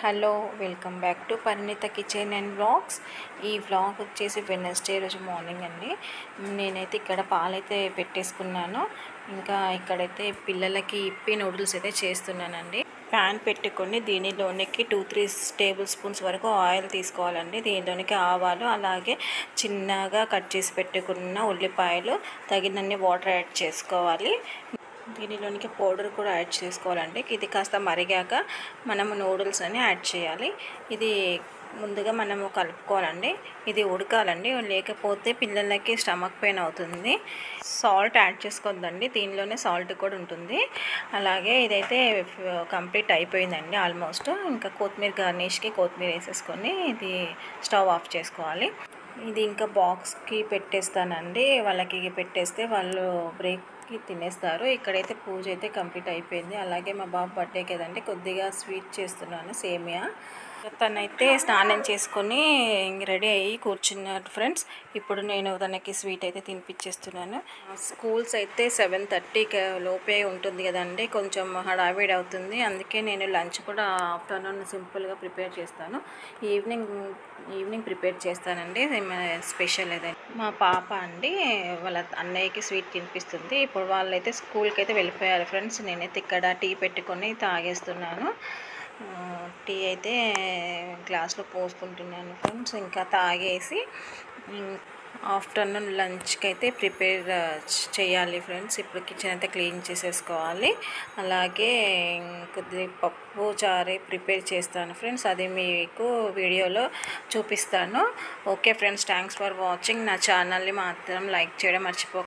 hello welcome back to Parinitha kitchen and blogs ఈ vlog వచ్చేసి Wednesday రోజు మార్నింగ్ అండి నేనైతే ఇక్కడ పాలైతే పెట్టేసుకున్నాను ఇంకా ఇక్కడైతే పిల్లలకి ఇప్పి నూడిల్స్ అయితే చేస్తున్నానండి ప్యాన్ పెట్టుకొని దీనిలోనికి టూ త్రీ టేబుల్ స్పూన్స్ వరకు ఆయిల్ తీసుకోవాలండి దీనిలోనికి ఆవాలు అలాగే చిన్నగా కట్ చేసి పెట్టుకున్న ఉల్లిపాయలు తగినన్ని వాటర్ యాడ్ చేసుకోవాలి దీనిలోనికి పౌడర్ కూడా యాడ్ చేసుకోవాలండి ఇది కాస్త మరిగాక మనము నూడిల్స్ అని యాడ్ చేయాలి ఇది ముందుగా మనము కలుపుకోవాలండి ఇది ఉడకాలండి లేకపోతే పిల్లలకి స్టమక్ పెయిన్ అవుతుంది సాల్ట్ యాడ్ చేసుకోవద్దండి దీనిలోనే సాల్ట్ కూడా ఉంటుంది అలాగే ఇదైతే కంప్లీట్ అయిపోయిందండి ఆల్మోస్ట్ ఇంకా కొత్తిమీర గార్నిష్కి కొత్తిమీర వేసేసుకొని ఇది స్టవ్ ఆఫ్ చేసుకోవాలి ఇది ఇంకా బాక్స్కి పెట్టేస్తానండి వాళ్ళకి పెట్టేస్తే వాళ్ళు బ్రేక్కి తినేస్తారు ఇక్కడైతే పూజ అయితే కంప్లీట్ అయిపోయింది అలాగే మా బాబు బర్త్డే కదండి కొద్దిగా స్వీట్ చేస్తున్నాను సేమియా తనైతే స్నానం చేసుకొని రెడీ అయ్యి కూర్చున్నారు ఫ్రెండ్స్ ఇప్పుడు నేను తనకి స్వీట్ అయితే తినిపించేస్తున్నాను స్కూల్స్ అయితే సెవెన్ థర్టీకి లోపే ఉంటుంది కదండి కొంచెం హడావిడి అవుతుంది అందుకే నేను లంచ్ కూడా ఆఫ్టర్నూన్ సింపుల్గా ప్రిపేర్ చేస్తాను ఈవినింగ్ ఈవినింగ్ ప్రిపేర్ చేస్తానండి స్పెషల్ ఏదైనా మా పాప అండి వాళ్ళ అన్నయ్యకి స్వీట్ తినిపిస్తుంది ఇప్పుడు వాళ్ళైతే స్కూల్కి అయితే వెళ్ళిపోయారు ఫ్రెండ్స్ నేనైతే ఇక్కడ టీ పెట్టుకొని తాగేస్తున్నాను టీ అయితే గ్లాస్లో పోసుకుంటున్నాను ఫ్రెండ్స్ ఇంకా తాగేసి ఆఫ్టర్నూన్ లంచ్కి అయితే ప్రిపేర్ చేయాలి ఫ్రెండ్స్ ఇప్పుడు కిచెన్ అయితే క్లీన్ చేసేసుకోవాలి అలాగే కొద్ది పప్పు చారే ప్రిపేర్ చేస్తాను ఫ్రెండ్స్ అది మీకు వీడియోలో చూపిస్తాను okay friends thanks for watching నా ఛానల్ని మాత్రం లైక్ చేయడం మర్చిపో